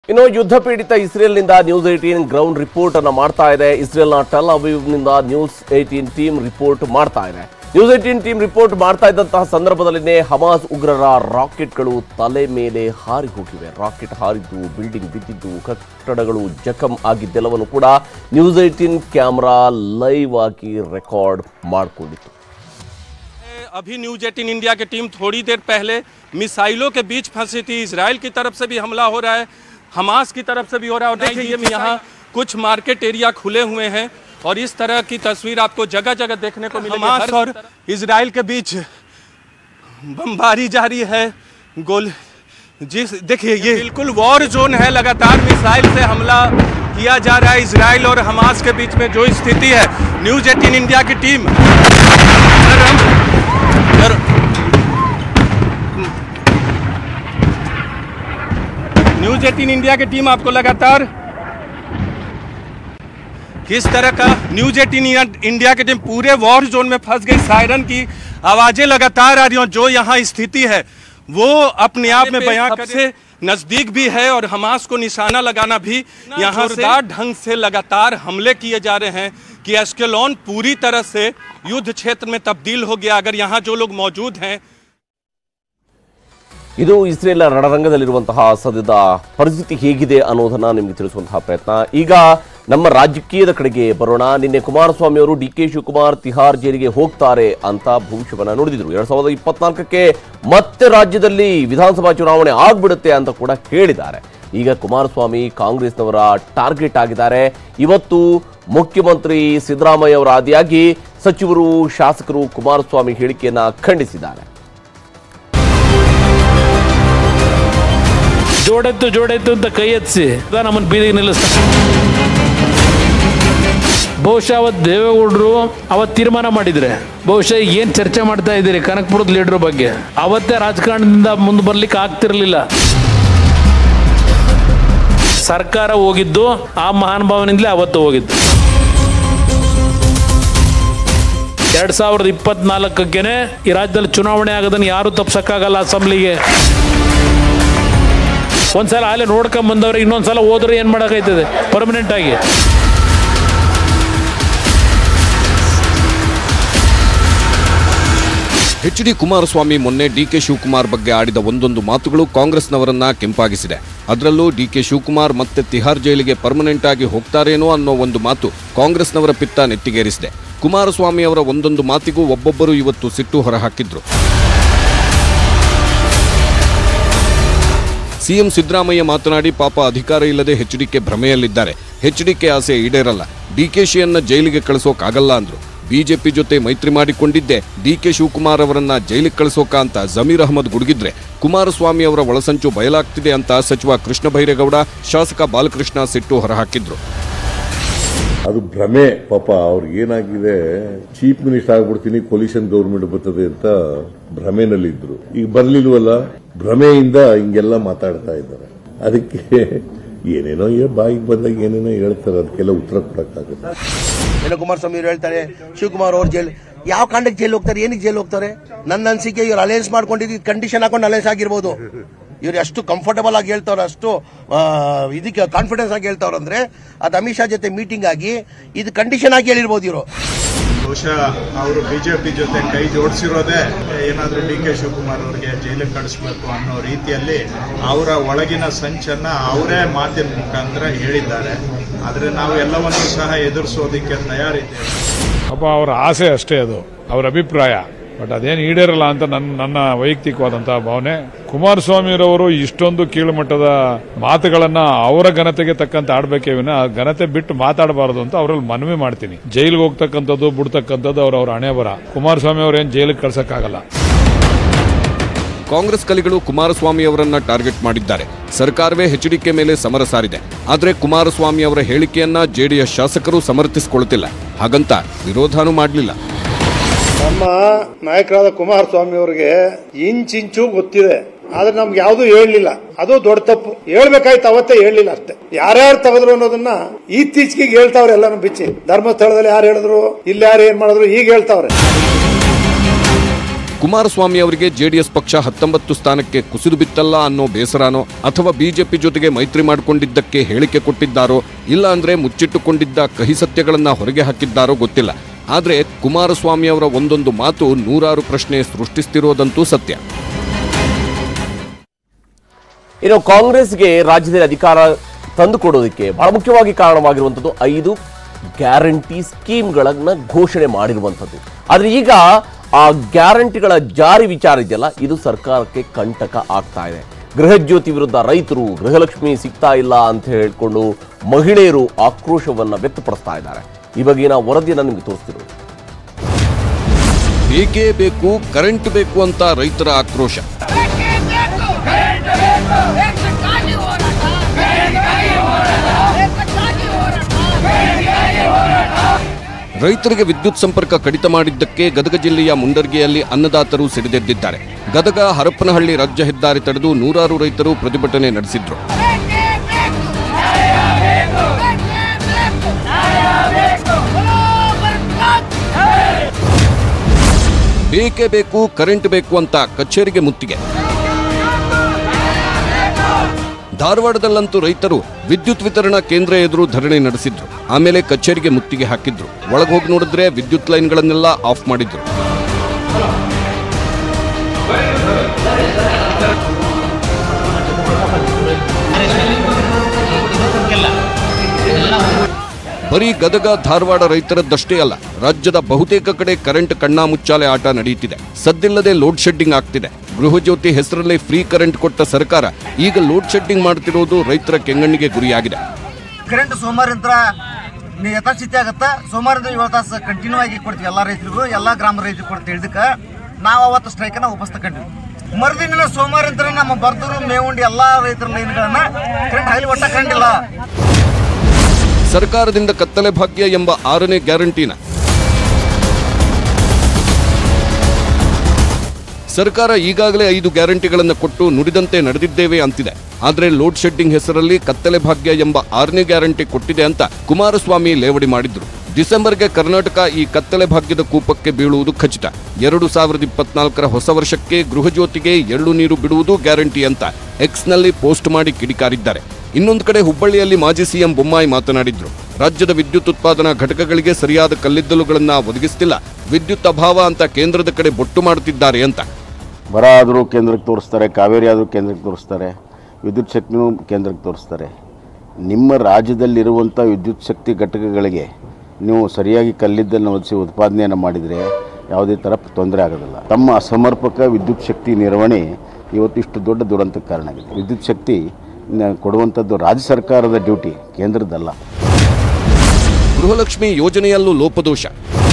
ಇನ್ನು ಯುದ್ಧ ಪೀಡಿತ ಇಸ್ರೇಲ್ನಿಂದ ನ್ಯೂಸ್ ಏಟೀನ್ ಗ್ರೌಂಡ್ ರಿಪೋರ್ಟ್ ಅನ್ನ ಮಾಡ್ತಾ ಇದೆ ಇಸ್ರೇಲ್ನ ಟೆಲ್ ಅವೀವ್ನಿಂದ ನ್ಯೂಸ್ ಏಟೀನ್ ಟೀಮ್ ರಿಪೋರ್ಟ್ ಮಾಡ್ತಾ ಇದೆ ನ್ಯೂಸ್ ಏಟೀನ್ ಟೀಮ್ ರಿಪೋರ್ಟ್ ಮಾಡ್ತಾ ಇದ್ದಂತಹ ಸಂದರ್ಭದಲ್ಲಿನೇ ಹಮಾಸ್ ಉಗ್ರರ ರಾಕೆಟ್ಗಳು ತಲೆ ಮೇಲೆ ಹಾರಿ ಹೋಗಿವೆ ರಾಕೆಟ್ ಹಾರಿದ್ದು ಬಿಲ್ಡಿಂಗ್ ಬಿದ್ದಿದ್ದು ಕಟ್ಟಡಗಳು ಜಖಂ ಆಗಿದ್ದೆಲ್ಲವನ್ನು ಕೂಡ ನ್ಯೂಸ್ ಏಟೀನ್ ಕ್ಯಾಮ್ರಾ ಲೈವ್ ಆಗಿ ರೆಕಾರ್ಡ್ ಮಾಡಿಕೊಂಡಿತ್ತು अभी न्यूज एटीन इंडिया की टीम थोड़ी देर पहले मिसाइलों के बीच फंसी थी इसराइल की तरफ से भी हमला हो रहा है हमास की तरफ से भी हो रहा है और देखिए ये यहाँ कुछ मार्केट एरिया खुले हुए हैं और इस तरह की तस्वीर आपको जगह जगह देखने को मिलेगी हमास और इसराइल के बीच बमबारी जारी है गोल जिस देखिए ये बिल्कुल वॉर जोन है लगातार मिसाइल से हमला किया जा रहा है इसराइल और हमास के बीच में जो स्थिति है न्यूज एटीन इंडिया की टीम अगर हम अगर न्यूज एटीन इंडिया की टीम आपको लगातार किस तरह का न्यूज एटीन इंडिया की टीम पूरे वॉर जोन में फंस गई सायरन की आवाजें लगातार आ रही हैं जो यहाँ स्थिति है वो अपने आप में बयां से नजदीक भी है और हमास को निशाना लगाना भी यहाँ जोरदार ढंग से लगातार हमले किए जा रहे हैं कि एस्केलॉन पूरी तरह से युद्ध क्षेत्र में तब्दील हो गया अगर यहाँ जो लोग मौजूद हैं ಇದು ಇಸ್ರೇಲ್ ರಣರಂಗದಲ್ಲಿರುವಂತಹ ಸದ್ಯದ ಪರಿಸ್ಥಿತಿ ಹೇಗಿದೆ ಅನ್ನೋದನ್ನ ನಿಮಗೆ ತಿಳಿಸುವಂತಹ ಪ್ರಯತ್ನ ಈಗ ನಮ್ಮ ರಾಜಕೀಯದ ಕಡೆಗೆ ಬರೋಣ ನಿನ್ನೆ ಕುಮಾರಸ್ವಾಮಿ ಅವರು ಡಿ ಕೆ ಶಿವಕುಮಾರ್ ತಿಹಾರ್ ಜೈಲಿಗೆ ಹೋಗ್ತಾರೆ ಅಂತ ಭವಿಷ್ಯವನ್ನ ನುಡಿದಿದ್ರು ಎರಡ್ ಸಾವಿರದ ಇಪ್ಪತ್ನಾಲ್ಕಕ್ಕೆ ಮತ್ತೆ ರಾಜ್ಯದಲ್ಲಿ ವಿಧಾನಸಭಾ ಚುನಾವಣೆ ಆಗ್ಬಿಡುತ್ತೆ ಅಂತ ಕೂಡ ಹೇಳಿದ್ದಾರೆ ಈಗ ಕುಮಾರಸ್ವಾಮಿ ಕಾಂಗ್ರೆಸ್ನವರ ಟಾರ್ಗೆಟ್ ಆಗಿದ್ದಾರೆ ಇವತ್ತು ಮುಖ್ಯಮಂತ್ರಿ ಸಿದ್ದರಾಮಯ್ಯ ಅವರ ಆದಿಯಾಗಿ ಸಚಿವರು ಶಾಸಕರು ಕುಮಾರಸ್ವಾಮಿ ಹೇಳಿಕೆಯನ್ನ ಖಂಡಿಸಿದ್ದಾರೆ ಜೋಡೆತ್ತು ಜೋಡೆತ್ತು ಅಂತ ಕೈ ಎತ್ತಿಸಿ ನಮ್ಮನ್ನು ಬೀದಿಗೆ ನಿಲ್ಲಿಸ್ತಾರೆ ಬಹುಶಃ ಅವತ್ತು ದೇವೇಗೌಡರು ಅವತ್ತು ತೀರ್ಮಾನ ಮಾಡಿದ್ರೆ ಬಹುಶಃ ಏನು ಚರ್ಚೆ ಮಾಡ್ತಾ ಇದ್ದೀರಿ ಕನಕಪುರದ ಲೀಡರ್ ಬಗ್ಗೆ ಅವತ್ತೇ ರಾಜಕಾರಣದಿಂದ ಮುಂದೆ ಬರ್ಲಿಕ್ಕೆ ಆಗ್ತಿರ್ಲಿಲ್ಲ ಸರ್ಕಾರ ಹೋಗಿದ್ದು ಆ ಮಹಾನುಭಾವನಿಂದಲೇ ಅವತ್ತು ಹೋಗಿದ್ದು ಎರಡ್ ಸಾವಿರದ ಇಪ್ಪತ್ನಾಲ್ಕಕ್ಕೇನೆ ಈ ರಾಜ್ಯದಲ್ಲಿ ಚುನಾವಣೆ ಆಗೋದನ್ನು ಯಾರು ತಪ್ಸಕ್ಕಾಗಲ್ಲ ಅಸೆಂಬ್ಲಿಗೆ ಒಂದ್ಸಲ ಅಲ್ಲೇ ನೋಡ್ಕೊಂಡ್ ಬಂದವ್ರೆ ಇನ್ನೊಂದ್ಸಲ ಹೋದ್ರೆ ಏನ್ ಮಾಡಕೈತದೆ ಪರ್ಮನೆಂಟ್ ಆಗಿ ಎಚ್ ಡಿ ಕುಮಾರಸ್ವಾಮಿ ಮೊನ್ನೆ ಡಿ ಕೆ ಶಿವಕುಮಾರ್ ಬಗ್ಗೆ ಆಡಿದ ಒಂದೊಂದು ಮಾತುಗಳು ಕಾಂಗ್ರೆಸ್ನವರನ್ನ ಕೆಂಪಾಗಿಸಿದೆ ಅದರಲ್ಲೂ ಡಿ ಕೆ ಶಿವಕುಮಾರ್ ಮತ್ತೆ ತಿಹಾರ್ ಜೈಲಿಗೆ ಪರ್ಮನೆಂಟ್ ಆಗಿ ಹೋಗ್ತಾರೇನೋ ಅನ್ನೋ ಒಂದು ಮಾತು ಕಾಂಗ್ರೆಸ್ನವರ ಪಿತ್ತ ನೆತ್ತಿಗೇರಿಸಿದೆ ಕುಮಾರಸ್ವಾಮಿ ಅವರ ಒಂದೊಂದು ಮಾತಿಗೂ ಒಬ್ಬೊಬ್ಬರು ಇವತ್ತು ಸಿಟ್ಟು ಹೊರಹಾಕಿದ್ರು ಸಿಎಂ ಸಿದ್ದರಾಮಯ್ಯ ಮಾತನಾಡಿ ಪಾಪ ಅಧಿಕಾರ ಇಲ್ಲದೆ ಎಚ್ಡಿಕೆ ಭ್ರಮೆಯಲ್ಲಿದ್ದಾರೆ ಎಚ್ಡಿಕೆ ಆಸೆ ಈಡೇರಲ್ಲ ಡಿಕೆಶಿಯನ್ನ ಜೈಲಿಗೆ ಕಳಿಸೋಕಾಗಲ್ಲ ಅಂದ್ರು ಬಿಜೆಪಿ ಜೊತೆ ಮೈತ್ರಿ ಮಾಡಿಕೊಂಡಿದ್ದೆ ಡಿಕೆ ಶಿವಕುಮಾರ್ ಅವರನ್ನ ಜೈಲಿಗೆ ಕಳಿಸೋಕ ಅಂತ ಜಮೀರ್ ಅಹಮದ್ ಗುಡುಗಿದ್ರೆ ಕುಮಾರಸ್ವಾಮಿ ಅವರ ಒಳಸಂಚು ಬಯಲಾಗ್ತಿದೆ ಅಂತ ಸಚಿವ ಕೃಷ್ಣ ಬೈರೇಗೌಡ ಶಾಸಕ ಬಾಲಕೃಷ್ಣ ಸಿಟ್ಟು ಹೊರಹಾಕಿದ್ರು ಅದು ಭ್ರಮೆ ಪಾಪ ಅವ್ರಿಗೆ ಏನಾಗಿದೆ ಚೀಫ್ ಮಿನಿಸ್ಟರ್ ಆಗ್ಬಿಡ್ತೀನಿ ಕೊಲಿಷನ್ ಗೌರ್ಮೆಂಟ್ ಬರ್ತದೆ ಅಂತ ಭ್ರಮೆನಲ್ಲಿದ್ರು ಈಗ ಬರ್ಲಿಲ್ವಲ್ಲ ಭ್ರಮೆಯಿಂದ ಹಿಂಗೆಲ್ಲ ಮಾತಾಡ್ತಾ ಇದ್ದಾರೆ ಅದಕ್ಕೆ ಏನೇನೋ ಏ ಬಾಯಿಗೆ ಬಂದಾಗ ಏನೇನೋ ಹೇಳ್ತಾರೆ ಅದಕ್ಕೆಲ್ಲ ಉತ್ತರ ಕೊಡಕ್ಕಾಗುತ್ತೆ ಏನೋ ಕುಮಾರಸ್ವಾಮಿ ಅವರು ಹೇಳ್ತಾರೆ ಶಿವಕುಮಾರ್ ಅವ್ರ ಜೈಲ್ ಯಾವ ಕಾಂಡಕ್ಕೆ ಜೈಲ್ ಹೋಗ್ತಾರೆ ಏನಕ್ಕೆ ಜೈಲ್ ಹೋಗ್ತಾರೆ ನನ್ನ ಅನಿಸಿಕೆ ಇವ್ರು ಅಲಯನ್ಸ್ ಮಾಡ್ಕೊಂಡಿದ್ದು ಕಂಡೀಷನ್ ಹಾಕೊಂಡು ಅಲಯನ್ಸ್ ಆಗಿರ್ಬೋದು ಇವ್ರು ಅಷ್ಟು ಕಂಫರ್ಟಬಲ್ ಆಗಿ ಹೇಳ್ತಾವ್ರೆ ಅಷ್ಟು ಆ, ಇದಕ್ಕೆ ಕಾನ್ಫಿಡೆನ್ಸ್ ಆಗಿ ಹೇಳ್ತಾವ್ರೆ ಅಂದ್ರೆ ಅದು ಅಮಿತ್ ಶಾ ಜೊತೆ ಮೀಟಿಂಗ್ ಆಗಿ ಇದು ಕಂಡೀಷನ್ ಆಗಿ ಹೇಳಿರ್ಬೋದು ಇವರು ಬಹುಶಃ ಅವರು ಬಿಜೆಪಿ ಜೊತೆ ಕೈ ಜೋಡಿಸಿರೋದೇ ಏನಾದರೂ ಡಿ ಕೆ ಶಿವಕುಮಾರ್ ಅವರಿಗೆ ಜೈಲಿಗೆ ಕಳಿಸ್ಬೇಕು ಅನ್ನೋ ರೀತಿಯಲ್ಲಿ ಅವರ ಒಳಗಿನ ಸಂಚನ್ನ ಅವರೇ ಮಾತಿನ ಮುಖಾಂತರ ಹೇಳಿದ್ದಾರೆ ಆದರೆ ನಾವು ಎಲ್ಲವನ್ನೂ ಸಹ ಎದುರಿಸೋದಕ್ಕೆ ತಯಾರಿದ್ದೇವೆ ಪಾಪ ಅವರ ಆಸೆ ಅಷ್ಟೇ ಅದು ಅವರ ಅಭಿಪ್ರಾಯ ಬಟ್ ಅದೇನು ಈಡೇರಲ್ಲ ಅಂತ ನನ್ನ ನನ್ನ ವೈಯಕ್ತಿಕವಾದಂತಹ ಭಾವನೆ ಕುಮಾರಸ್ವಾಮಿರವರು ಇಷ್ಟೊಂದು ಕೀಳುಮಟ್ಟದ ಮಾತುಗಳನ್ನ ಅವರ ಘನತೆಗೆ ತಕ್ಕಂತೆ ಆಡ್ಬೇಕೇ ವಿನ ಆ ಘನತೆ ಬಿಟ್ಟು ಮಾತಾಡಬಾರದು ಅಂತ ಅವರಲ್ಲಿ ಮನವಿ ಮಾಡ್ತೀನಿ ಜೈಲಿಗೆ ಹೋಗ್ತಕ್ಕಂಥದ್ದು ಬಿಡ್ತಕ್ಕಂಥದ್ದು ಅವ್ರ ಅವ್ರ ಹಣೆ ಬರ ಕುಮಾರಸ್ವಾಮಿ ಅವ್ರೇನು ಜೈಲಿಗೆ ಕಳ್ಸಕ್ಕಾಗಲ್ಲ ಕಾಂಗ್ರೆಸ್ ಕಲಿಗಳು ಕುಮಾರಸ್ವಾಮಿ ಅವರನ್ನ ಟಾರ್ಗೆಟ್ ಮಾಡಿದ್ದಾರೆ ಸರ್ಕಾರವೇ ಎಚ್ಡಿಕೆ ಮೇಲೆ ಸಮರ ಸಾರಿದೆ ಆದರೆ ಕುಮಾರಸ್ವಾಮಿ ಅವರ ಹೇಳಿಕೆಯನ್ನ ಜೆಡಿಎಸ್ ಶಾಸಕರು ಸಮರ್ಥಿಸಿಕೊಳ್ಳುತ್ತಿಲ್ಲ ಹಾಗಂತ ವಿರೋಧನೂ ಮಾಡಲಿಲ್ಲ ನಮ್ಮ ನಾಯಕರಾದ ಕುಮಾರಸ್ವಾಮಿ ಅವರಿಗೆ ಇಂಚಿಂಚು ಗೊತ್ತಿದೆ ಆದ್ರೆ ನಮ್ಗೆ ಯಾವ್ದು ಹೇಳಲಿಲ್ಲ ಅದು ದೊಡ್ಡ ತಪ್ಪು ಹೇಳ್ಬೇಕಾಯ್ತು ಅವತ್ತೇ ಹೇಳಲಿಲ್ಲ ಅಷ್ಟೇ ಯಾರ್ಯಾರು ತೆಗೆದ್ರು ಅನ್ನೋದನ್ನ ಇತ್ತೀಚೆಗೆ ಹೇಳ್ತಾವ್ರೆ ಎಲ್ಲಾನು ಬಿಚ್ಚಿ ಧರ್ಮಸ್ಥಳದಲ್ಲಿ ಯಾರು ಹೇಳಿದ್ರು ಇಲ್ಲಿ ಯಾರು ಏನ್ ಮಾಡಿದ್ರು ಈಗ ಹೇಳ್ತಾವ್ರೆ ಕುಮಾರಸ್ವಾಮಿ ಅವರಿಗೆ ಜೆಡಿಎಸ್ ಪಕ್ಷ ಹತ್ತೊಂಬತ್ತು ಸ್ಥಾನಕ್ಕೆ ಕುಸಿದು ಬಿತ್ತಲ್ಲ ಅನ್ನೋ ಬೇಸರನೋ ಅಥವಾ ಬಿಜೆಪಿ ಜೊತೆಗೆ ಮೈತ್ರಿ ಮಾಡಿಕೊಂಡಿದ್ದಕ್ಕೆ ಹೇಳಿಕೆ ಕೊಟ್ಟಿದ್ದಾರೋ ಇಲ್ಲ ಅಂದ್ರೆ ಮುಚ್ಚಿಟ್ಟುಕೊಂಡಿದ್ದ ಕಹಿ ಸತ್ಯಗಳನ್ನ ಹೊರಗೆ ಹಾಕಿದ್ದಾರೋ ಗೊತ್ತಿಲ್ಲ ಆದ್ರೆ ಕುಮಾರಸ್ವಾಮಿ ಅವರ ಒಂದೊಂದು ಮಾತು ನೂರಾರು ಪ್ರಶ್ನೆ ಸೃಷ್ಟಿಸ್ತಿರೋದಂತೂ ಸತ್ಯ ಇನ್ನು ಕಾಂಗ್ರೆಸ್ಗೆ ರಾಜ್ಯದಲ್ಲಿ ಅಧಿಕಾರ ತಂದುಕೊಡೋದಕ್ಕೆ ಬಹಳ ಮುಖ್ಯವಾಗಿ ಕಾರಣವಾಗಿರುವಂಥದ್ದು ಐದು ಗ್ಯಾರಂಟಿ ಸ್ಕೀಮ್ಗಳನ್ನ ಘೋಷಣೆ ಮಾಡಿರುವಂಥದ್ದು ಆದ್ರೆ ಈಗ ಆ ಗ್ಯಾರಂಟಿಗಳ ಜಾರಿ ವಿಚಾರ ಇದೆಯಲ್ಲ ಇದು ಸರ್ಕಾರಕ್ಕೆ ಕಂಟಕ ಆಗ್ತಾ ಇದೆ ಗೃಹಜ್ಯೋತಿ ವಿರುದ್ಧ ರೈತರು ಗೃಹಲಕ್ಷ್ಮಿ ಸಿಗ್ತಾ ಇಲ್ಲ ಅಂತ ಹೇಳ್ಕೊಂಡು ಮಹಿಳೆಯರು ಆಕ್ರೋಶವನ್ನ ವ್ಯಕ್ತಪಡಿಸ್ತಾ ಇದ್ದಾರೆ ಈ ಬಗೆಗಿನ ವರದಿಯನ್ನು ನಿಮಗೆ ತೋರಿಸ್ತಿರೋದು ಬೇಕೇ ಬೇಕು ಕರೆಂಟ್ ಬೇಕು ಅಂತ ರೈತರ ಆಕ್ರೋಶ ರೈತರಿಗೆ ವಿದ್ಯುತ್ ಸಂಪರ್ಕ ಕಡಿತ ಮಾಡಿದ್ದಕ್ಕೆ ಗದಗ ಜಿಲ್ಲೆಯ ಮುಂಡರ್ಗಿಯಲ್ಲಿ ಅನ್ನದಾತರು ಸಿಡಿದೆದ್ದಿದ್ದಾರೆ ಗದಗ ಹರಪನಹಳ್ಳಿ ರಾಜ್ಯ ಹೆದ್ದಾರಿ ತಡೆದು ನೂರಾರು ರೈತರು ಪ್ರತಿಭಟನೆ ನಡೆಸಿದ್ರು ಬೇಕೇ ಬೇಕು ಕರೆಂಟ್ ಬೇಕು ಅಂತ ಕಚೇರಿಗೆ ಮುತ್ತಿಗೆ ಧಾರವಾಡದಲ್ಲಂತೂ ರೈತರು ವಿದ್ಯುತ್ ವಿತರಣಾ ಕೇಂದ್ರ ಎದುರು ಧರಣಿ ನಡೆಸಿದ್ರು ಆಮೇಲೆ ಕಚೇರಿಗೆ ಮುತ್ತಿಗೆ ಹಾಕಿದ್ರು ಒಳಗೆ ಹೋಗಿ ನೋಡಿದ್ರೆ ವಿದ್ಯುತ್ ಲೈನ್ಗಳನ್ನೆಲ್ಲ ಆಫ್ ಮಾಡಿದ್ರು ಬರೀ ಗದಗ ಧಾರವಾಡ ರೈತರದ್ದಷ್ಟೇ ಅಲ್ಲ ರಾಜ್ಯದ ಬಹುತೇಕ ಕಡೆ ಕರೆಂಟ್ ಕಣ್ಣಾ ಮುಚ್ಚಾಲೆ ಆಟ ನಡೆಯುತ್ತಿದೆ ಸದ್ದಿಲ್ಲದೆ ಲೋಡ್ ಶೆಡ್ಡಿಂಗ್ ಆಗ್ತಿದೆ ಗೃಹಜ್ಯೋತಿ ಹೆಸರಲ್ಲಿ ಫ್ರೀ ಕರೆಂಟ್ ಕೊಟ್ಟ ಸರ್ಕಾರ ಈಗ ಲೋಡ್ ಶೆಡ್ಡಿಂಗ್ ಮಾಡ್ತಿರೋದು ರೈತರ ಕೆಂಗಣ್ಣಿಗೆ ಗುರಿಯಾಗಿದೆ ಕರೆಂಟ್ ಸೋಮವಾರದಿಂದ ಯಥಾಸ್ಥಿತಿ ಆಗತ್ತ ಸೋಮವಾರದಿಂದ ಏಳು ತಾಸು ಕಂಟಿನ್ಯೂ ಆಗಿ ಕೊಡ್ತೀವಿ ಎಲ್ಲ ರೈತರಿಗೂ ಎಲ್ಲ ಗ್ರಾಮ ರೈತರಿಗೆ ಕೊಡ್ತೀವಿ ಇದಕ್ಕೆ ನಾವು ಅವತ್ತು ಸ್ಟ್ರೈಕನ್ನ ವಾಪಸ್ ತಗೊಂಡ್ವಿ ಮರುದಿನ ಸೋಮವಾರದಿಂದ ನಮ್ಮ ಬರ್ದೂರು ಮೇವುಂಡಿ ಎಲ್ಲ ರೈತರ ಲೈನ್ಗಳನ್ನ ಕರೆಂಟ್ ಹೈಲಿ ಒಟ್ಟ ಕಂಡಿಲ್ಲ ಸರ್ಕಾರದಿಂದ ಕತ್ತಲೆ ಭಾಗ್ಯ ಎಂಬ ಆರನೇ ಗ್ಯಾರಂಟಿನ ಸರ್ಕಾರ ಈಗಾಗಲೇ ಐದು ಗ್ಯಾರಂಟಿಗಳನ್ನು ಕೊಟ್ಟು ನುಡಿದಂತೆ ನಡೆದಿದ್ದೇವೆ ಅಂತಿದೆ ಆದರೆ ಲೋಡ್ ಶೆಡ್ಡಿಂಗ್ ಹೆಸರಲ್ಲಿ ಕತ್ತಲೆ ಭಾಗ್ಯ ಎಂಬ ಆರನೇ ಗ್ಯಾರಂಟಿ ಕೊಟ್ಟಿದೆ ಅಂತ ಕುಮಾರಸ್ವಾಮಿ ಲೇವಡಿ ಮಾಡಿದ್ರು ಡಿಸೆಂಬರ್ಗೆ ಕರ್ನಾಟಕ ಈ ಕತ್ತಲೆ ಭಾಗ್ಯದ ಕೂಪಕ್ಕೆ ಬೀಳುವುದು ಖಚಿತ ಎರಡು ಸಾವಿರದ ಇಪ್ಪತ್ನಾಲ್ಕರ ಹೊಸ ವರ್ಷಕ್ಕೆ ಗೃಹಜ್ಯೋತಿಗೆ ಎಳ್ಳು ನೀರು ಬಿಡುವುದು ಗ್ಯಾರಂಟಿ ಅಂತ ಎಕ್ಸ್ನಲ್ಲಿ ಪೋಸ್ಟ್ ಮಾಡಿ ಕಿಡಿಕಾರಿದ್ದಾರೆ ಇನ್ನೊಂದು ಕಡೆ ಹುಬ್ಬಳ್ಳಿಯಲ್ಲಿ ಮಾಜಿ ಸಿಎಂ ಬೊಮ್ಮಾಯಿ ಮಾತನಾಡಿದ್ರು ರಾಜ್ಯದ ವಿದ್ಯುತ್ ಉತ್ಪಾದನಾ ಘಟಕಗಳಿಗೆ ಸರಿಯಾದ ಕಲ್ಲಿದ್ದಲುಗಳನ್ನ ಒದಗಿಸ್ತಿಲ್ಲ ವಿದ್ಯುತ್ ಅಭಾವ ಅಂತ ಕೇಂದ್ರದ ಕಡೆ ಬೊಟ್ಟು ಮಾಡುತ್ತಿದ್ದಾರೆ ಅಂತ ಬರ ಆದರೂ ಕೇಂದ್ರಕ್ಕೆ ತೋರಿಸ್ತಾರೆ ಕಾವೇರಿ ಆದರೂ ಕೇಂದ್ರಕ್ಕೆ ತೋರಿಸ್ತಾರೆ ವಿದ್ಯುತ್ ಶಕ್ತಿನೂ ಕೇಂದ್ರಕ್ಕೆ ತೋರಿಸ್ತಾರೆ ನಿಮ್ಮ ರಾಜ್ಯದಲ್ಲಿರುವಂಥ ವಿದ್ಯುತ್ ಶಕ್ತಿ ಘಟಕಗಳಿಗೆ ನೀವು ಸರಿಯಾಗಿ ಕಲ್ಲಿದ್ದನ್ನು ಒದಿಸಿ ಉತ್ಪಾದನೆಯನ್ನು ಮಾಡಿದರೆ ಯಾವುದೇ ಥರ ತೊಂದರೆ ಆಗೋದಿಲ್ಲ ತಮ್ಮ ಅಸಮರ್ಪಕ ವಿದ್ಯುತ್ ಶಕ್ತಿ ನಿರ್ವಹಣೆ ಇವತ್ತು ಇಷ್ಟು ದೊಡ್ಡ ದುರಂತಕ್ಕೆ ಕಾರಣ ಆಗಿದೆ ವಿದ್ಯುತ್ ಶಕ್ತಿ ನ- ಕೊಡುವಂಥದ್ದು ರಾಜ್ಯ ಸರ್ಕಾರದ ಡ್ಯೂಟಿ ಕೇಂದ್ರದ್ದಲ್ಲ ಗೃಹಲಕ್ಷ್ಮಿ ಯೋಜನೆಯಲ್ಲೂ ಲೋಪದೋಷ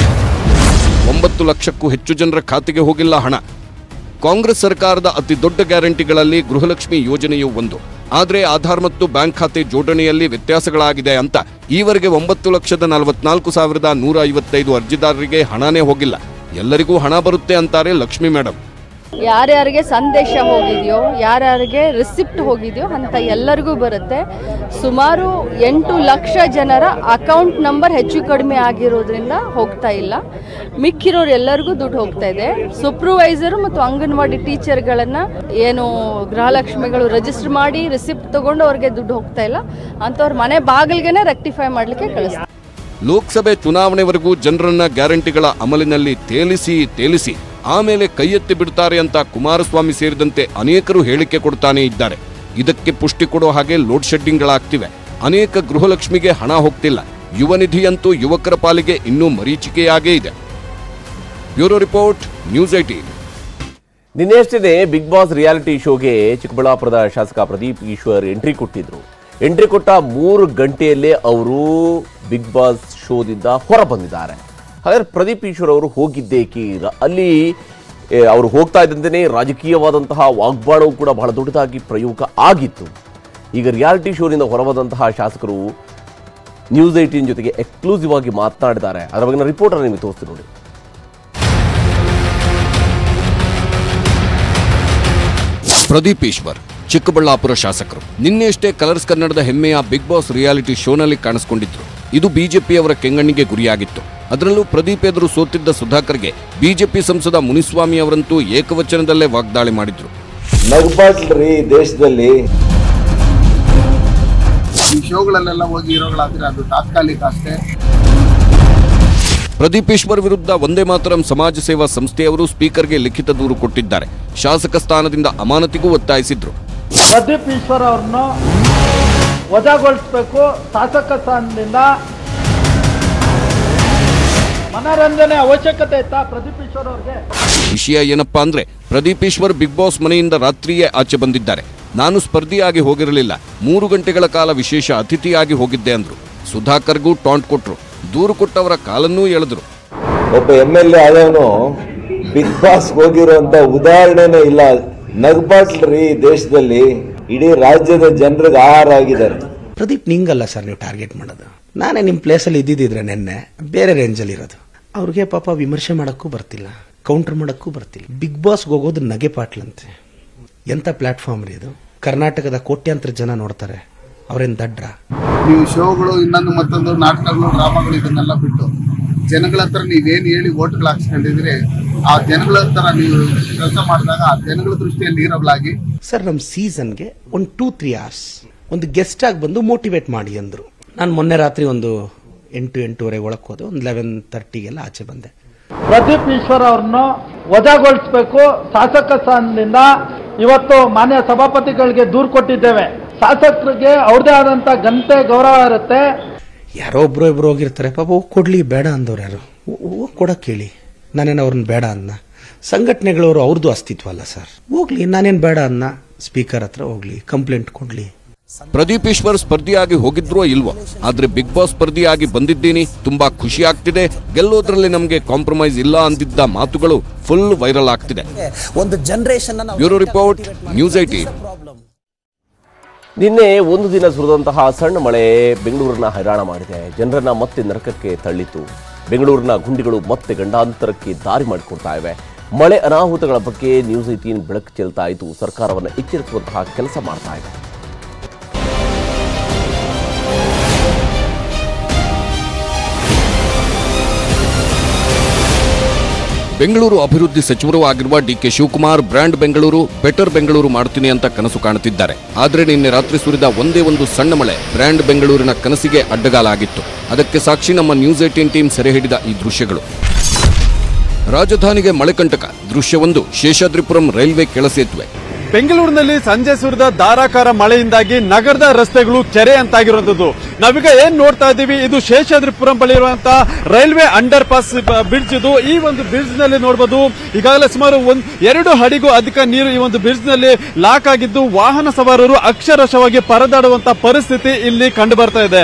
ಒಂಬತ್ತು ಲಕ್ಷಕ್ಕೂ ಹೆಚ್ಚು ಜನರ ಖಾತೆಗೆ ಹೋಗಿಲ್ಲ ಹಣ ಕಾಂಗ್ರೆಸ್ ಸರ್ಕಾರದ ಅತಿ ದೊಡ್ಡ ಗ್ಯಾರಂಟಿಗಳಲ್ಲಿ ಗೃಹಲಕ್ಷ್ಮಿ ಯೋಜನೆಯೂ ಒಂದು ಆದರೆ ಆಧಾರ್ ಮತ್ತು ಬ್ಯಾಂಕ್ ಖಾತೆ ಜೋಡಣೆಯಲ್ಲಿ ವ್ಯತ್ಯಾಸಗಳಾಗಿದೆ ಅಂತ ಈವರೆಗೆ ಒಂಬತ್ತು ಲಕ್ಷದ ನಲವತ್ನಾಲ್ಕು ಸಾವಿರದ ನೂರ ಐವತ್ತೈದು ಅರ್ಜಿದಾರರಿಗೆ ಹಣನೇ ಹೋಗಿಲ್ಲ ಎಲ್ಲರಿಗೂ ಹಣ ಬರುತ್ತೆ ಅಂತಾರೆ ಲಕ್ಷ್ಮಿ ಮೇಡಮ್ ಯಾರ್ಯಾರಿಗೆ ಸಂದೇಶ ಹೋಗಿದೆಯೋ ಯಾರ್ಯಾರಿಗೆ ರಿಸಿಪ್ಟ್ ಹೋಗಿದೆಯೋ ಅಂತ ಎಲ್ಲರಿಗೂ ಬರುತ್ತೆ ಸುಮಾರು ಎಂಟು ಲಕ್ಷ ಜನರ ಅಕೌಂಟ್ ನಂಬರ್ ಹೆಚ್ಚು ಕಡಿಮೆ ಆಗಿರೋದ್ರಿಂದ ಹೋಗ್ತಾ ಇಲ್ಲ ಮಿಕ್ಕಿರೋರು ಎಲ್ಲರಿಗೂ ದುಡ್ಡು ಹೋಗ್ತಾ ಇದೆ ಸೂಪರ್ವೈಸರು ಮತ್ತು ಅಂಗನವಾಡಿ ಟೀಚರ್ಗಳನ್ನು ಏನು ಗೃಹಲಕ್ಷ್ಮಿಗಳು ರಿಜಿಸ್ಟರ್ ಮಾಡಿ ರಿಸಿಪ್ಟ್ ತಗೊಂಡು ಅವ್ರಿಗೆ ದುಡ್ಡು ಹೋಗ್ತಾ ಇಲ್ಲ ಅಂಥವ್ರ ಮನೆ ಬಾಗಿಲಿಗೆ ರೆಕ್ಟಿಫೈ ಮಾಡಲಿಕ್ಕೆ ಕಳಿಸ್ತಾರೆ ಲೋಕಸಭೆ ಚುನಾವಣೆವರೆಗೂ ಜನರನ್ನ ಗ್ಯಾರಂಟಿಗಳ ಅಮಲಿನಲ್ಲಿ ತೇಲಿಸಿ ತೇಲಿಸಿ ಆಮೇಲೆ ಕೈಯೆತ್ತಿ ಬಿಡ್ತಾರೆ ಅಂತ ಕುಮಾರಸ್ವಾಮಿ ಸೇರಿದಂತೆ ಅನೇಕರು ಹೇಳಿಕೆ ಕೊಡ್ತಾನೆ ಇದ್ದಾರೆ ಇದಕ್ಕೆ ಪುಷ್ಟಿ ಕೊಡೋ ಹಾಗೆ ಲೋಡ್ ಶೆಡ್ಡಿಂಗ್ಗಳಾಗ್ತಿವೆ ಅನೇಕ ಗೃಹಲಕ್ಷ್ಮಿಗೆ ಹಣ ಹೋಗ್ತಿಲ್ಲ ಯುವ ನಿಧಿಯಂತೂ ಯುವಕರ ಪಾಲಿಗೆ ಇನ್ನೂ ಮರೀಚಿಕೆಯಾಗೇ ಇದೆ ಬ್ಯೂರೋ ರಿಪೋರ್ಟ್ ನ್ಯೂಸ್ ಐಟೀನ್ ನಿನ್ನೆಷ್ಟೇ ಬಿಗ್ ಬಾಸ್ ರಿಯಾಲಿಟಿ ಶೋಗೆ ಚಿಕ್ಕಬಳ್ಳಾಪುರದ ಶಾಸಕ ಪ್ರದೀಪ್ ಈಶ್ವರ್ ಎಂಟ್ರಿ ಕೊಟ್ಟಿದ್ರು ಎಂಟ್ರಿ ಕೊಟ್ಟ ಮೂರು ಗಂಟೆಯಲ್ಲೇ ಅವರು ಬಿಗ್ ಬಾಸ್ ಶೋದಿಂದ ಹೊರ ಬಂದಿದ್ದಾರೆ ಹಾಗಾದ್ರೆ ಪ್ರದೀಪ್ ಈಶ್ವರ್ ಅವರು ಹೋಗಿದ್ದೇಕೆ ರ- ಅಲ್ಲಿ ಏ, ಅವರು ಹೋಗ್ತಾ ಇದ್ದಂತೆಯೇ ರಾಜಕೀಯವಾದಂತಹ ವಾಗ್ಬಾಣವು ಕೂಡ ಬಹಳ ದೊಡ್ಡದಾಗಿ ಪ್ರಯೋಗ ಆಗಿತ್ತು ಈಗ ರಿಯಾಲಿಟಿ ಶೋನಿಂದ ಹೊರಬಂದಂತಹ ಶಾಸಕರು ನ್ಯೂಸ್ ಏಟೀನ್ ಜೊತೆಗೆ ಎಕ್ಸ್ಕ್ಲೂಸಿವ್ ಆಗಿ ಮಾತನಾಡಿದ್ದಾರೆ ಅದರ ಬಗ್ಗೆ ರಿಪೋರ್ಟರ್ ನಿಮಗೆ ತೋರಿಸ್ತೀನಿ ನೋಡಿ ಪ್ರದೀಪ್ ಈಶ್ವರ್ ಚಿಕ್ಕಬಳ್ಳಾಪುರ ಶಾಸಕರು ನಿನ್ನೆಯಷ್ಟೇ ಕಲರ್ಸ್ ಕನ್ನಡದ ಹೆಮ್ಮೆಯ ಬಿಗ್ ಬಾಸ್ ರಿಯಾಲಿಟಿ ಶೋನಲ್ಲಿ ಕಾಣಿಸಿಕೊಂಡಿದ್ರು ಇದು ಬಿಜೆಪಿಯವರ ಕೆಂಗಣ್ಣಿಗೆ ಗುರಿಯಾಗಿತ್ತು ಅದರಲ್ಲೂ ಪ್ರದೀಪ್ ಎದುರು ಸೋತಿದ್ದ ಸುಧಾಕರ್ಗೆ ಬಿಜೆಪಿ ಸಂಸದ ಮುನಿಸ್ವಾಮಿ ಅವರಂತೂ ಏಕವಚನದಲ್ಲೇ ವಾಗ್ದಾಳಿ ಮಾಡಿದ್ರು ನಗ್ಬಾಟ್ಲ್ರಿ ದೇಶದಲ್ಲಿ ಈ ಶೋಗಳಲ್ಲೆಲ್ಲ ಹೋಗಿ ಹೀರೋಗಳಾದ್ರೆ ಅದು ತಾತ್ಕಾಲಿಕ ಅಷ್ಟೇ ಪ್ರದೀಪ್ ಈಶ್ವರ್ ವಿರುದ್ಧ ಒಂದೇ ಮಾತರಂ ಸಮಾಜ ಸೇವಾ ಸಂಸ್ಥೆಯವರು ಸ್ಪೀಕರ್ಗೆ ಲಿಖಿತ ದೂರು ಕೊಟ್ಟಿದ್ದಾರೆ ಶಾಸಕ ಸ್ಥಾನದಿಂದ ಅಮಾನತಿಗೂ ಒತ್ತಾಯಿಸಿದ್ರು ಪ್ರದೀಪ್ ಈಶ್ವರ್ ಅವ್ರನ್ನ ವಜಾಗೊಳಿಸಬೇಕು ಶಾಸಕ ಸ್ಥಾನದಿಂದ ಮನರಂಜನೆ ಅವಶ್ಯಕತೆ ಇತ್ತಾ ಪ್ರದೀಪ್ ಈಶ್ವರ್ ಅವ್ರಿಗೆ ವಿಷಯ ಏನಪ್ಪಾ ಅಂದ್ರೆ ಪ್ರದೀಪ್ ಈಶ್ವರ್ ಬಿಗ್ ಬಾಸ್ ಮನೆಯಿಂದ ರಾತ್ರಿಯೇ ಆಚೆ ಬಂದಿದ್ದಾರೆ ನಾನು ಸ್ಪರ್ಧಿಯಾಗಿ ಹೋಗಿರಲಿಲ್ಲ ಮೂರು ಗಂಟೆಗಳ ಕಾಲ ವಿಶೇಷ ಅತಿಥಿಯಾಗಿ ಹೋಗಿದ್ದೆ ಅಂದ್ರು ಸುಧಾಕರ್ಗೂ ಟಾಂಟ್ ಕೊಟ್ರು ದೂರು ಕೊಟ್ಟವರ ಕಾಲನ್ನೂ ಎಳೆದ್ರು ಒಬ್ಬ ಎಮ್ ಎಲ್ ಎ ಆದವನು ಬಿಗ್ ಬಾಸ್ ಹೋಗಿರುವಂತ ಉದಾಹರಣೆನೇ ಇಲ್ಲ ನಗ್ಬಾಟ್ಲ್ರಿ ದೇಶದಲ್ಲಿ ಇಡೀ ರಾಜ್ಯದ ಜನರಿಗೆ ಆಹಾರ ಆಗಿದ್ದಾರೆ ಪ್ರದೀಪ್ ನಿಂಗಲ್ಲ ಸರ್ ನೀವು ಟಾರ್ಗೆಟ್ ಮಾಡೋದು ನಾನೇ ನಿಮ್ಮ ಪ್ಲೇಸಲ್ಲಿ ಇದ್ದಿದ್ದಿದ್ರೆ ನಿನ್ನೆ ಬೇರೆ ರೇಂಜಲ್ಲಿ ಇರೋದು ಅವ್ರಿಗೆ ಪಾಪ ವಿಮರ್ಶೆ ಮಾಡೋಕ್ಕೂ ಬರ್ತಿಲ್ಲ ಕೌಂಟರ್ ಮಾಡೋಕ್ಕೂ ಬರ್ತಿಲ್ಲ ಬಿಗ್ ಬಾಸ್ಗೆ ಹೋಗೋದು ನಗೆ ಪಾಟ್ಲಂತೆ ಎಂಥ ಪ್ಲಾಟ್ಫಾರ್ಮ್ ರೀ ಇದು ಕರ್ನಾಟಕದ ಕೋಟ್ಯಾಂತರ ಜನ ನೋಡ್ತಾರೆ ಅವ್ರೇನು ದಡ್ರ ನೀವು ಶೋಗಳು ಇನ್ನೊಂದು ಮತ್ತೊಂದು ನಾಟಕಗಳು ಡ್ರಾಮಾಗಳು ಇದನ್ನೆಲ್ಲ ಬಿಟ್ಟು ಜನಗಳ ಹತ್ರ ನೀವೇನ್ ಹೇಳಿ ಓಟ್ಗಳು ಹಾಕ್ಸ್ಕೊಂಡಿದ್ರಿ ಆ ಜನಗಳ ಹತ್ರ ನೀವು ಕೆಲಸ ಮಾಡಿದಾಗ ಆ ಜನಗಳ ದೃಷ್ಟಿಯಲ್ಲಿ ಇರಬಲಾಗಿ ಸರ್ ನಮ್ಮ ಸೀಸನ್ಗೆ ಒಂದು ಟೂ ತ್ರೀ ಅವರ್ಸ್ ಒಂದು ಗೆಸ್ಟ್ ಆಗಿ ಬಂದು ಮೋಟಿವೇಟ್ ಮಾಡಿ ಅಂದರು ನಾನು ಮೊನ್ನೆ ರಾತ್ರಿ ಒಂದು ಎಂಟು ಎಂಟೂವರೆಗೆ ಒಳಗೆ ಹೋದೆ ಒಂದು ಲೆವೆನ್ ತರ್ಟಿಗೆಲ್ಲ ಆಚೆ ಬಂದೆ ಪ್ರದೀಪ್ ಈಶ್ವರ್ ಅವ್ರನ್ನ ವಜಾಗೊಳಿಸಬೇಕು ಶಾಸಕ ಸ್ಥಾನದಿಂದ ಇವತ್ತು ಮಾನ್ಯ ಸಭಾಪತಿಗಳಿಗೆ ದೂರು ಕೊಟ್ಟಿದ್ದೇವೆ ಶಾಸಕರಿಗೆ ಅವ್ರದೇ ಆದಂತ ಘನತೆ ಗೌರವ ಇರುತ್ತೆ ಯಾರೋ ಒಬ್ರು ಇಬ್ರು ಹೋಗಿರ್ತಾರೆ ಪಾಪ ಹೋಗಿ ಕೊಡ್ಲಿ ಬೇಡ ಅಂದವ್ರು ಯಾರು ಹೋಗಿ ಕೊಡಕ್ಕೆ ಹೇಳಿ ನಾನೇನು ಅವ್ರನ್ನ ಬೇಡ ಅನ್ನ ಸಂಘಟನೆಗಳವರು ಅವ್ರದ್ದು ಅಸ್ತಿತ್ವ ಅಲ್ಲ ಸರ್ ಹೋಗ್ಲಿ ನಾನೇನು ಬೇಡ ಅನ್ನ ಸ್ಪೀಕರ್ ಹತ್ರ ಹೋಗ್ಲಿ ಕಂಪ್ಲೇಂಟ್ ಕೊಡ್ಲಿ ಪ್ರದೀಪ್ ಈಶ್ವರ್ ಸ್ಪರ್ಧಿಯಾಗಿ ಹೋಗಿದ್ರೋ ಇಲ್ವೋ ಆದ್ರೆ ಬಿಗ್ ಬಾಸ್ ಸ್ಪರ್ಧಿಯಾಗಿ ಬಂದಿದ್ದೀನಿ ತುಂಬಾ ಖುಷಿ ಆಗ್ತಿದೆ ಗೆಲ್ಲೋದ್ರಲ್ಲಿ ನಮಗೆ ಕಾಂಪ್ರಮೈಸ್ ಇಲ್ಲ ಅಂದಿದ್ದ ಮಾತುಗಳು ಫುಲ್ ವೈರಲ್ ಆಗ್ತಿದೆ ಒಂದು generation bureau report news eighteen ನಿನ್ನೆ ಒಂದು ದಿನ ಸುರಿದಂತಹ ಸಣ್ಣ ಮಳೆ ಬೆಂಗಳೂರನ್ನ ಹೈರಾಣ ಮಾಡಿದೆ ಜನರನ್ನ ಮತ್ತೆ ನರಕಕ್ಕೆ ತಳ್ಳಿತು ಬೆಂಗಳೂರಿನ ಗುಂಡಿಗಳು ಮತ್ತೆ ಗಂಡಾಂತರಕ್ಕೆ ದಾರಿ ಮಾಡಿಕೊಡ್ತಾ ಇವೆ ಮಳೆ ಅನಾಹುತಗಳ ಬಗ್ಗೆ ನ್ಯೂಸ್ ಏಟೀನ್ ಬೆಳಕು ಚೆಲ್ತಾ ಇದ್ದು ಸರ್ಕಾರವನ್ನು ಎಚ್ಚರಿಸುವಂತಹ ಕೆಲಸ ಮಾಡ್ತಾ ಇದೆ ಬೆಂಗಳೂರು ಅಭಿವೃದ್ಧಿ ಸಚಿವರೂ ಆಗಿರುವ ಡಿಕೆ ಶಿವಕುಮಾರ್ ಬ್ರ್ಯಾಂಡ್ ಬೆಂಗಳೂರು ಬೆಟರ್ ಬೆಂಗಳೂರು ಮಾಡ್ತೀನಿ ಅಂತ ಕನಸು ಕಾಣುತ್ತಿದ್ದಾರೆ ಆದ್ರೆ ನಿನ್ನೆ ರಾತ್ರಿ ಸುರಿದ ಒಂದೇ ಒಂದು ಸಣ್ಣ ಮಳೆ ಬ್ರ್ಯಾಂಡ್ ಬೆಂಗಳೂರಿನ ಕನಸಿಗೆ ಅಡ್ಡಗಾಲಾಗಿತ್ತು ಅದಕ್ಕೆ ಸಾಕ್ಷಿ ನಮ್ಮ ನ್ಯೂಸ್ ಏಟೀನ್ ಟೀಮ್ ಸೆರೆ ಹಿಡಿದ ಈ ದೃಶ್ಯಗಳು ರಾಜಧಾನಿಗೆ ಮಳೆಕಂಟಕ ದೃಶ್ಯವೊಂದು ಶೇಷಾದ್ರಿಪುರಂ ರೈಲ್ವೆ ಕೆಳಸೇತುವೆ ಬೆಂಗಳೂರಿನಲ್ಲಿ ಸಂಜೆ ಸುರಿದ ಧಾರಾಕಾರ ಮಳೆಯಿಂದಾಗಿ ನಗರದ ರಸ್ತೆಗಳು ಕೆರೆ ಅಂತಾಗಿರುವಂತದ್ದು ನಾವೀಗ ಏನ್ ನೋಡ್ತಾ ಇದ್ದೀವಿ ಇದು ಶೇಷಾದ್ರಿಪುರಂ ಬಳಿ ಇರುವಂತಹ ರೈಲ್ವೆ ಅಂಡರ್ ಪಾಸ್ ಬ್ರಿಡ್ಜ್ ಇದು ಈ ಒಂದು ಬ್ರಿಡ್ಜ್ ನಲ್ಲಿ ನೋಡಬಹುದು ಈಗಾಗಲೇ ಸುಮಾರು ಒಂದ್ ಎರಡು ಅಡಿಗೂ ಅಧಿಕ ನೀರು ಈ ಒಂದು ಬ್ರಿಡ್ಜ್ ನಲ್ಲಿ ಲಾಕ್ ಆಗಿದ್ದು ವಾಹನ ಸವಾರರು ಅಕ್ಷರಶವಾಗಿ ಪರದಾಡುವಂತ ಪರಿಸ್ಥಿತಿ ಇಲ್ಲಿ ಕಂಡು ಬರ್ತಾ ಇದೆ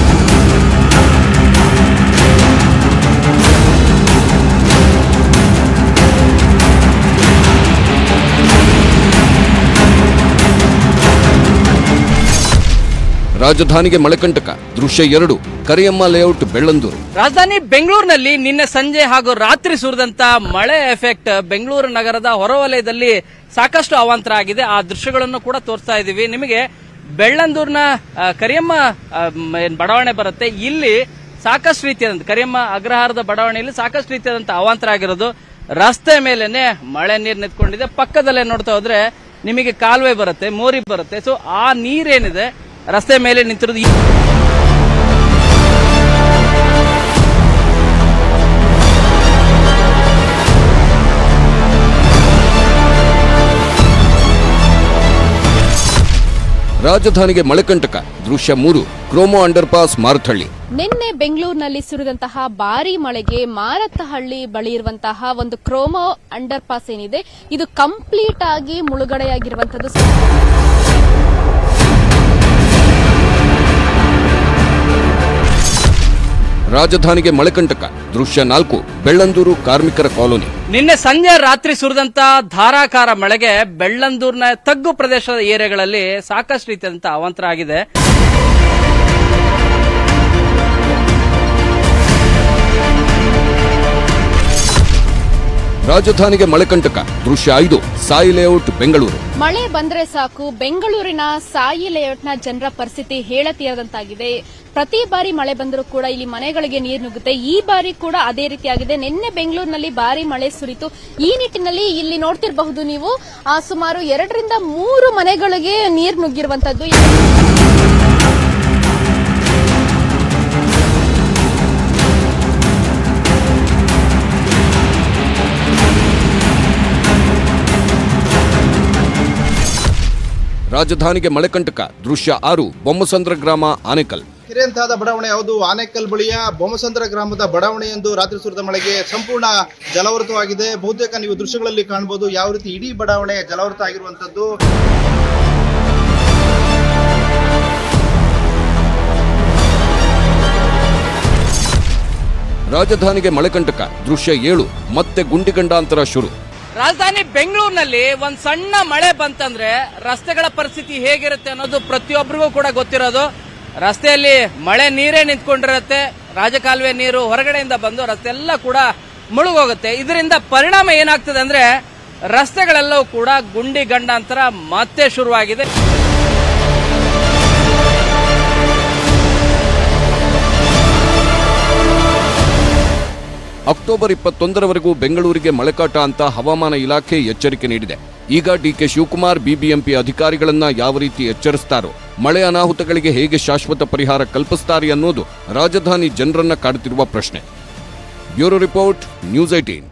ರಾಜಧಾನಿಗೆ ಮಳೆಕಂಟಕ ದೃಶ್ಯ ಎರಡು ಕರಿಯಮ್ಮ ಲೇಔಟ್ ಬೆಳ್ಳಂದೂರು ರಾಜಧಾನಿ ಬೆಂಗಳೂರಿನಲ್ಲಿ ನಿನ್ನೆ ಸಂಜೆ ಹಾಗೂ ರಾತ್ರಿ ಸುರಿದಂತ ಮಳೆ ಎಫೆಕ್ಟ್ ಬೆಂಗಳೂರು ನಗರದ ಹೊರವಲಯದಲ್ಲಿ ಸಾಕಷ್ಟು ಅವಾಂತರ ಆಗಿದೆ ಆ ದೃಶ್ಯಗಳನ್ನು ಕೂಡ ತೋರಿಸ್ತಾ ಇದ್ದೀವಿ ನಿಮಗೆ ಬೆಳ್ಳಂದೂರಿನ ಆ, ಕರಿಯಮ್ಮ ಆ, ಮ್, ಏನ್ ಬಡಾವಣೆ ಬರುತ್ತೆ ಇಲ್ಲಿ ಸಾಕಷ್ಟು ರೀತಿಯಾದಂತ ಕರಿಯಮ್ಮ ಅಗ್ರಹಾರದ ಬಡಾವಣೆಯಲ್ಲಿ ಸಾಕಷ್ಟು ರೀತಿಯಾದಂತ ಅವಾಂತರ ಆಗಿರೋದು ರಸ್ತೆ ಮೇಲೆನೆ ಮಳೆ ನೀರು ನಿಂತ್ಕೊಂಡಿದೆ ಪಕ್ಕದಲ್ಲೇ ನೋಡ್ತಾ ಹೋದ್ರೆ ನಿಮಗೆ ಕಾಲುವೆ ಬರುತ್ತೆ ಮೋರಿ ಬರುತ್ತೆ ಸೊ ಆ ನೀರೇನಿದೆ ರಸ್ತೆ ಮೇಲೆ ನಿಂತಿರೋದು ಈ- ರಾಜಧಾನಿಗೆ ಮಳೆಕಂಟಕ ದೃಶ್ಯ ಮೂರು ಕ್ರೋಮೋ ಅಂಡರ್ ಪಾಸ್ ಮಾರುಥಳ್ಳಿ ನಿನ್ನೆ ಬೆಂಗಳೂರಿನಲ್ಲಿ ಸುರಿದಂತಹ ಭಾರಿ ಮಳೆಗೆ ಮಾರತ್ತಹಳ್ಳಿ ಬಳಿ ಇರುವಂತಹ ಒಂದು ಕ್ರೋಮೋ ಅಂಡರ್ ಪಾಸ್ ಏನಿದೆ ಇದು ಕಂಪ್ಲೀಟ್ ಆಗಿ ಮುಳುಗಡೆಯಾಗಿರುವಂತದ್ದು ರಾಜಧಾನಿಗೆ ಮಳೆಕಂಟಕ ದೃಶ್ಯ ನಾಲ್ಕು ಬೆಳ್ಳಂದೂರು ಕಾರ್ಮಿಕರ ಕಾಲೋನಿ ನಿನ್ನೆ ಸಂಜೆ ರಾತ್ರಿ ಸುರಿದಂತ ಧಾರಾಕಾರ ಮಳೆಗೆ ಬೆಳ್ಳಂದೂರಿನ ತಗ್ಗು ಪ್ರದೇಶದ ಏರಿಯಾಗಳಲ್ಲಿ ಸಾಕಷ್ಟು ರೀತಿಯಾದಂತ ಅವಾಂತರ ಆಗಿದೆ ರಾಜಧಾನಿಗೆ ಮಳೆಕಂಟಕ ದೃಶ್ಯ ಐದು ಸಾಯಿ ಲೇಔಟ್ ಬೆಂಗಳೂರು ಮಳೆ ಬಂದ್ರೆ ಸಾಕು ಬೆಂಗಳೂರಿನ ಸಾಯಿ ಲೇಔಟ್ನ ಜನರ ಪರಿಸ್ಥಿತಿ ಹೇಳತೀರದಂತಾಗಿದೆ ಪ್ರತಿ ಬಾರಿ ಮಳೆ ಬಂದರೂ ಕೂಡ ಇಲ್ಲಿ ಮನೆಗಳಿಗೆ ನೀರು ನುಗ್ಗುತ್ತೆ ಈ ಬಾರಿ ಕೂಡ ಅದೇ ರೀತಿಯಾಗಿದೆ ನಿನ್ನೆ ಬೆಂಗಳೂರಿನಲ್ಲಿ ಭಾರಿ ಮಳೆ ಸುರಿತು ಈ ನಿಟ್ಟಿನಲ್ಲಿ ಇಲ್ಲಿ ನೋಡ್ತಿರಬಹುದು ನೀವು ಆ, ಸುಮಾರು ಎರಡರಿಂದ ಮೂರು ಮನೆಗಳಿಗೆ ನೀರು ನುಗ್ಗಿರುವಂತದ್ದು ರಾಜಧಾನಿಗೆ ಮಳೆಕಂಟಕ ದೃಶ್ಯ ಆರು ಬೊಮ್ಮಸಂದ್ರ ಗ್ರಾಮ ಆನೇಕಲ್ ಹಿರಿಯಂತಹದ ಬಡಾವಣೆ ಯಾವುದು ಆನೇಕಲ್ ಬಳಿಯ ಬೊಮ್ಮಸಂದ್ರ ಗ್ರಾಮದ ಬಡಾವಣೆ ಎಂದು ರಾತ್ರಿ ಸುರಿದ ಮಳೆಗೆ ಸಂಪೂರ್ಣ ಜಲವೃತವಾಗಿದೆ ಬಹುತೇಕ ನೀವು ದೃಶ್ಯಗಳಲ್ಲಿ ಕಾಣಬಹುದು ಯಾವ ರೀತಿ ಇಡೀ ಬಡಾವಣೆ ಜಲವೃತ ಆಗಿರುವಂತದ್ದು ರಾಜಧಾನಿಗೆ ಮಳೆಕಂಟಕ ದೃಶ್ಯ ಏಳು ಮತ್ತೆ ಗುಂಡಿಗಂಡಾಂತರ ಶುರು ರಾಜಧಾನಿ ಬೆಂಗಳೂರಿನಲ್ಲಿ ಒಂದ್ ಸಣ್ಣ ಮಳೆ ಬಂತಂದ್ರೆ ರಸ್ತೆಗಳ ಪರಿಸ್ಥಿತಿ ಹೇಗಿರುತ್ತೆ ಅನ್ನೋದು ಪ್ರತಿಯೊಬ್ಬರಿಗೂ ಕೂಡ ಗೊತ್ತಿರೋದು ರಸ್ತೆಯಲ್ಲಿ ಮಳೆ ನೀರೇ ನಿಂತ್ಕೊಂಡಿರುತ್ತೆ ರಾಜಕಾಲುವೆ ನೀರು ಹೊರಗಡೆಯಿಂದ ಬಂದು ರಸ್ತೆ ಎಲ್ಲ ಕೂಡ ಮುಳುಗೋಗುತ್ತೆ ಇದರಿಂದ ಪರಿಣಾಮ ಏನಾಗ್ತದೆ ಅಂದ್ರೆ ರಸ್ತೆಗಳೆಲ್ಲವೂ ಕೂಡ ಗುಂಡಿ ಗಂಡಾಂತರ ಮತ್ತೆ ಶುರುವಾಗಿದೆ ಅಕ್ಟೋಬರ್ ಇಪ್ಪತ್ತೊಂದರವರೆಗೂ ಬೆಂಗಳೂರಿಗೆ ಮಳೆಕಾಟ ಅಂತ ಹವಾಮಾನ ಇಲಾಖೆ ಎಚ್ಚರಿಕೆ ನೀಡಿದೆ ಈಗ ಡಿಕೆ ಶಿವಕುಮಾರ್ ಬಿಬಿಎಂಪಿ ಅಧಿಕಾರಿಗಳನ್ನ ಯಾವ ರೀತಿ ಎಚ್ಚರಿಸ್ತಾರೋ ಮಳೆ ಅನಾಹುತಗಳಿಗೆ ಹೇಗೆ ಶಾಶ್ವತ ಪರಿಹಾರ ಕಲ್ಪಿಸ್ತಾರೆ ಅನ್ನೋದು ರಾಜಧಾನಿ ಜನರನ್ನ ಕಾಡುತ್ತಿರುವ ಪ್ರಶ್ನೆ ಬ್ಯೂರೋ ರಿಪೋರ್ಟ್ ನ್ಯೂಸ್ ಏಟೀನ್